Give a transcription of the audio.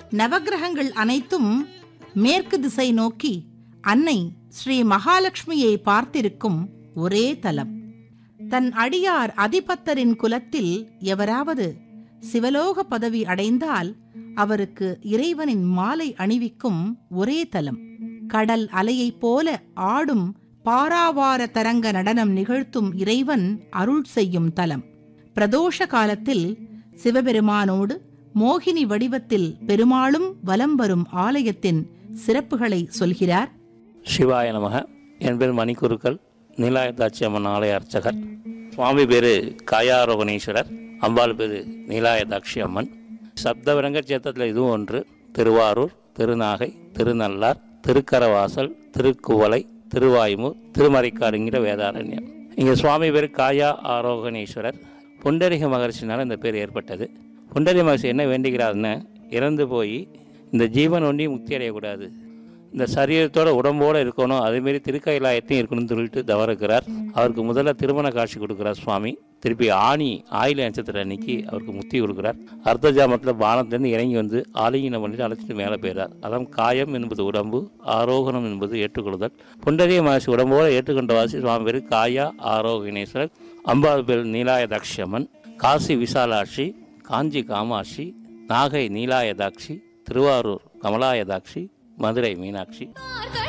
நவக்கிரகங்கள் அனைத்தும் மேற்கு திசை நோக்கி அன்னை ஸ்ரீ மகாலட்சுமியை பார்த்திருக்கும் ஒரே தலம் தன் அடியார் அதிபத்தரின் குலத்தில் எவராவது சிவலோக பதவி அடைந்தால் அவருக்கு இறைவனின் மாலை அணிவிக்கும் ஒரே தலம் கடல் அலையைப் போல ஆடும் பாராவார தரங்க நடனம் நிகழ்த்தும் இறைவன் அருள் செய்யும் தலம் பிரதோஷ காலத்தில் சிவபெருமானோடு மோகினி வடிவத்தில் பெருமாளும் வலம் வரும் ஆலயத்தின் சிறப்புகளை சொல்கிறார் சிவாய நமக என் பேர் மணிக்குருக்கள் நீலாயதாட்சி அம்மன் ஆலய அர்ச்சகர் சுவாமி பேர் காயாரோகணீஸ்வரர் அம்பாள் பேர் நீலாயதாட்சி அம்மன் சப்தவிரங்க சேத்திரத்தில் இதுவும் ஒன்று திருவாரூர் திருநாகை திருநள்ளார் திருக்கரவாசல் திருக்குவளை திருவாயுமூர் திருமறைக்காடுங்கிற வேதாரண்யம் இங்கே சுவாமி பேர் காயா ஆரோகணீஸ்வரர் புண்டரிக மகர்ஷினால் இந்த பேர் ஏற்பட்டது புண்டரி மகர்ஷி என்ன வேண்டுகிறாருன்னு இறந்து போய் இந்த ஜீவன் ஒன்றையும் முக்தி அடையக்கூடாது இந்த சரீரத்தோட உடம்போட இருக்கணும் அதேமாரி திருக்கைலாயத்தையும் இருக்கணும்னு சொல்லிட்டு தவறுக்கிறார் அவருக்கு முதல்ல திருமண காட்சி கொடுக்குறார் சுவாமி திருப்பி ஆணி ஆயில நட்சத்திர அன்னைக்கு அவருக்கு முக்தி கொடுக்குறார் அர்த்த ஜாமத்தில் பானத்திலேருந்து இறங்கி வந்து ஆலிங்கனம் பண்ணிட்டு அழைச்சிட்டு மேலே போயிறார் அதான் காயம் என்பது உடம்பு ஆரோகணம் என்பது ஏற்றுக்கொள்ளுதல் புண்டரிய மகர்ஷி உடம்போட ஏற்றுக்கொண்ட வாசி சுவாமி பேர் காயா ஆரோகணேஸ்வரர் அம்பாள் பேர் நீலாய தக்ஷமன் காசி விசாலாட்சி காஞ்சி காமாட்சி நாகை நீலாயதாட்சி திருவாரூர் கமலாயதாட்சி மதுரை மீனாட்சி